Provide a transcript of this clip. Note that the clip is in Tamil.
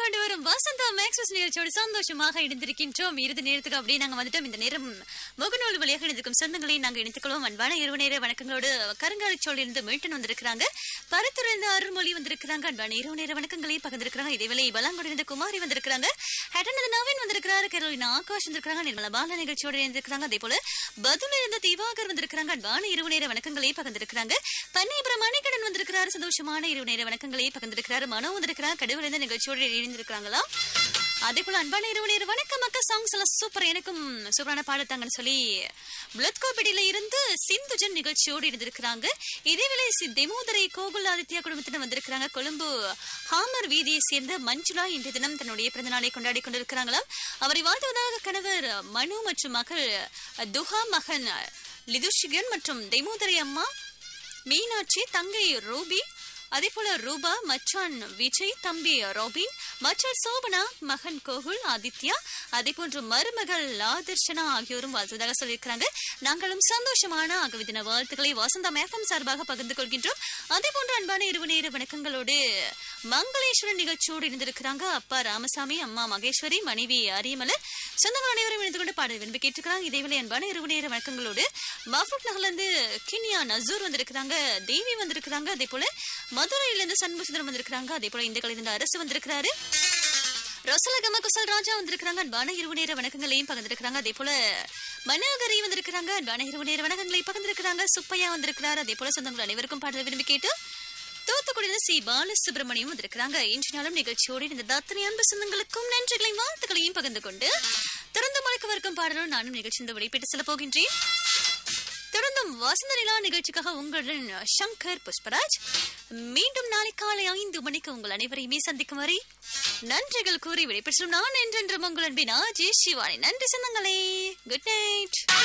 கொண்டு வரும் வசந்தா மேக்ஸ்வஸ் நிகழ்ச்சியோடு சந்தோஷமாக இணைந்திருக்கின்றோம் இறுதி நேரத்துக்கு அப்படியே நாங்க வந்துட்டோம் இந்த நேரம் முகநூல் வழியாக இணைந்திருக்கும் சொந்தங்களை நாங்க இணைத்துக்கொள்வோம் அன்பான இரவு நேர வணக்கங்களோடு கருங்காலிச்சோல் இருந்து மில்டன் வந்திருக்கிறாங்க பருத்துறைந்த அருள்மொழி வந்திருக்கிறாங்க அன்பான இரவு நேர வணக்கங்களை பகிர்ந்திருக்கிறாங்க இதேவேளை பலாங்குடி இருந்து குமாரி வந்திருக்கிறாங்க ஹெட்டனது நவீன் வந்திருக்கிறாரு கேரோலின் ஆகாஷ் வந்திருக்கிறாங்க நிர்மலா பால நிகழ்ச்சியோடு இணைந்திருக்கிறாங்க அதே போல பதுல இருந்த திவாகர் வந்திருக்கிறாங்க அன்பான இரவு நேர வணக்கங்களை பகிர்ந்திருக்கிறாங்க பன்னிபுரம் மணிகடன் வந்திருக்கிறாரு சந்தோஷமான இரவு நேர வணக்கங்களை பகிர்ந்திருக்கிறாரு மனோ வந்திருக்கிறார் கடவுள் இந்த நிகழ்ச்சியோடு இணைந்திருக்கிறாங்களா அதே போல அன்பான இரவு நேர வணக்கம் அக்கா சாங்ஸ் எல்லாம் சூப்பர் எனக்கும் சூப்பரான பாடத்தாங்கன்னு சொல்லி பிளத்கோபடியில இருந்து சிந்துஜன் நிகழ்ச்சியோடு இருந்திருக்கிறாங்க இதேவேளை சி- தெமோதரை கோகுல் ஆதித்யா குடும்பத்தினர் வந்திருக்கிறாங்க கொழும்பு ஹாமர் வீதியை சேர்ந்த மஞ்சுளா இன்றைய தினம் தன்னுடைய பிறந்த நாளை கொண்டாடி கொண்டிருக்கிறாங்களாம் அவரை வாழ்த்துவதாக கணவர் மனு மற்றும் மகள் துஹா மகன் லிதுஷிகன் மற்றும் தெமோதரை அம்மா மீனாட்சி தங்கை ரூபி அதே போல ரூபா மச்சான் விஜய் தம்பி ராபின் மச்சல் சோபனா மகன் கோகுல் ஆதித்யா அதே போன்று மருமகள் ஆதர்ஷனா ஆகியோரும் வாழ்த்துவதாக சொல்லியிருக்கிறாங்க நாங்களும் சந்தோஷமான ஆகவே தின வாழ்த்துக்களை வசந்தா மேஃபம் சார்பாக பகிர்ந்து கொள்கின்றோம் அதே போன்று அன்பான இரவு நேர வணக்கங்களோடு மங்களேஸ்வரன் நிகழ்ச்சியோடு இணைந்திருக்கிறாங்க அப்பா ராமசாமி அம்மா மகேஸ்வரி மனைவி அரியமலர் சொந்தங்கள் அனைவரும் இணைந்து கொண்டு பாடல் விரும்பி கேட்டிருக்கிறாங்க இதேவேளை அன்பான இரவு நேர வணக்கங்களோடு மாஃபூட் நகர்ல இருந்து கினியா நசூர் வந்திருக்கிறாங்க தேவி வந்திருக்கிறாங்க அதே போல மதுரையில இருந்து சண்முகசுந்தரம் வந்திருக்கிறாங்க அதே போல இந்த இருந்து அரசு வந்திருக்கிறாரு ரசலகம குசல் ராஜா வந்திருக்கிறாங்க அன்பான இரவு நேர வணக்கங்களையும் பகிர்ந்திருக்கிறாங்க அதே போல மனோகரி வந்திருக்கிறாங்க அன்பான இரவு நேர வணக்கங்களை பகிர்ந்திருக்கிறாங்க சுப்பையா வந்திருக்கிறார் அதே போல சொந்தங்கள் அனைவருக்கும் பாடல் விரும்பி கேட்டு தூத்துக்குடியில சி பாலசுப்ரமணியம் வந்திருக்கிறாங்க இன்று நாளும் நிகழ்ச்சியோடு இந்த அத்தனை அன்பு சொந்தங்களுக்கும் நன்றிகளையும் வாழ்த்துக்களையும் பகிர்ந்து கொண்டு திறந்த மலைக்கு வரைக்கும் பாடலும் நானும் நிகழ்ச்சி இந்த விடைபெற்று செல்ல போகின்றேன் தொடர்ந்தும் வசந்த நிலா நிகழ்ச்சிக்காக உங்களுடன் சங்கர் புஷ்பராஜ் மீண்டும் நாளை காலை ஐந்து மணிக்கு உங்கள் அனைவரையுமே சந்திக்கும் வரை நன்றிகள் கூறி விடைபெற்றும் நான் என்றென்றும் உங்கள் அன்பின் ஆஜே சிவானி நன்றி சொந்தங்களே குட் நைட்